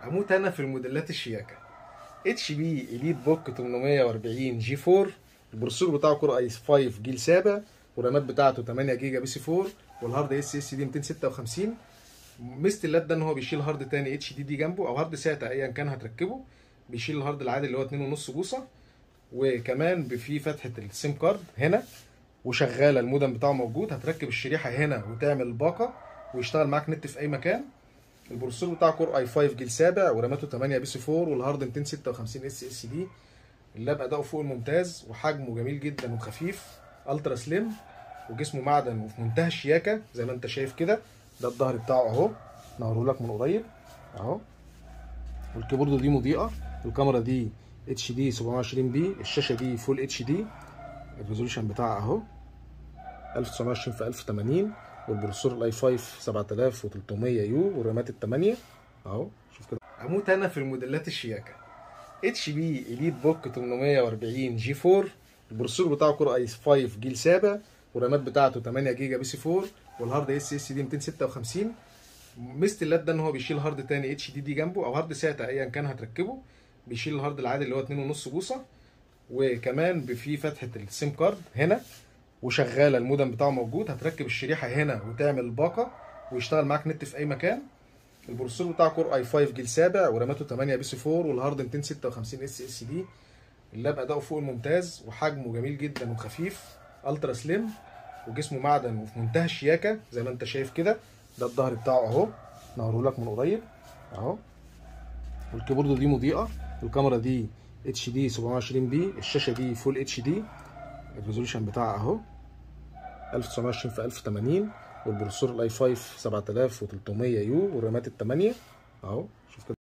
اموت انا في الموديلات الشياكه اتش بي اليت بوك 840 جي 4 البروسيسور بتاعه كور اي 5 جيل سابع والرامات بتاعته 8 جيجا بي سي 4 والهارد اس اس دي 256 ميزه اللاب ده ان هو بيشيل هارد تاني اتش دي دي جنبه او هارد ساتا ايا كان هتركبه بيشيل الهارد العادي اللي هو 2.5 بوصه وكمان في فتحه السيم كارد هنا وشغاله المودم بتاعه موجود هتركب الشريحه هنا وتعمل باقه ويشتغل معاك نت في اي مكان البروسيسور بتاعه كور اي 5 جيل سابع وراماته 8 بي سي 4 والهارد 256 اس اس دي اللاب اداؤه فوق الممتاز وحجمه جميل جدا وخفيف الترا سليم وجسمه معدن وفي منتهى الشياكه زي ما انت شايف كده ده الظهر بتاعه اهو نوره لك من قريب اهو والكيبورد دي مضيئه الكاميرا دي اتش دي 720 بي الشاشه دي فول اتش دي الريزولوشن بتاعها اهو 1920 في 1080 والبروسيسور الاي 5 7300 يو والرامات الثمانيه اهو شوف كده اموت انا في الموديلات الشياكه اتش بي اليت بوك 840 جي 4 البروسيسور بتاعه كور اي 5 جيل سابع والرامات بتاعته 8 جيجا بي سي 4 والهارد اس اس دي 256 ميزه اللاب ده ان هو بيشيل هارد تاني اتش دي دي جنبه او هارد ساتا ايا كان هتركبه بيشيل الهارد العادي اللي هو 2.5 بوصه وكمان في فتحه السيم كارد هنا وشغاله المودم بتاعه موجود هتركب الشريحه هنا وتعمل باقه ويشتغل معاك نت في اي مكان البروسيسور بتاعه كور اي 5 جيل سابع وراماته 8 بي سي 4 والهارد 256 اس اس دي اللاب اداؤه فوق الممتاز وحجمه جميل جدا وخفيف الترا سليم وجسمه معدن وفي منتهى الشياكه زي ما انت شايف كده ده الظهر بتاعه اهو نوره لك من قريب اهو والكيبورد دي مضيئه الكاميرا دي اتش دي 720 بي الشاشه دي فول اتش دي الريزولوشن بتاعها اهو 1920 في 1080 والبروسيسور الاي 5 7300 يو والرامات الثمانيه اهو شوف كده